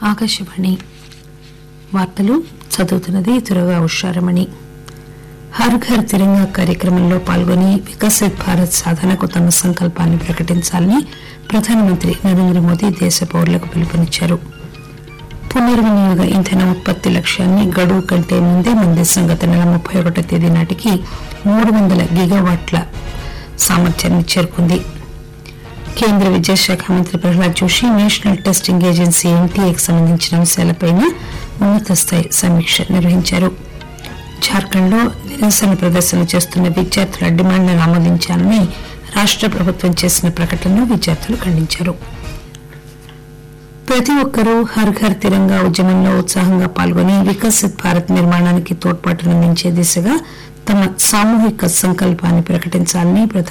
ఆకాశవాణి వార్తలు చదువుతున్నది తురగా ఉషారమణి హర్ ఘర్ తిరంగా కార్యక్రమంలో పాల్గొని వికసిత్ భారత్ సాధనకు తమ సంకల్పాన్ని ప్రకటించాలని ప్రధానమంత్రి నరేంద్ర మోదీ దేశ పౌరులకు పిలుపునిచ్చారు పునర్వినియోగ ఇంధన ఉత్పత్తి లక్ష్యాన్ని గడువు కంటే ముందే మన దేశం గత నెల ముప్పై ఒకటో తేదీ నాటికి మూడు వందల గిగావాట్ల సామర్థ్యాన్ని చేరుకుంది కేంద్ర విద్యాశాఖ మంత్రి Prahlad Joshi national testing agency ఎన్టీఏకి సంబంధించిన అంశాలపై ఉన్నత స్థాయి సమీక్ష నిర్వహించారు జార్ఖండ్లో నిరసన ప్రదర్శన చేస్తున్న విద్యార్థుల డిమాండ్లను ఆమోదించాలని రాష్ట ప్రభుత్వం చేసిన ప్రకటనను విద్యార్థులు ఖండించారు ప్రతి ఒక్కరూ హర్ ఘర్ తిరంగా ఉద్యమంలో ఉత్సాహంగా పాల్గొని వికసిత్ భారత్ నిర్మాణానికి తోడ్పాటునందించే దిశగా తమ సామూహిక సంకల్పాన్ని ప్రకటించాలని ప్రధాని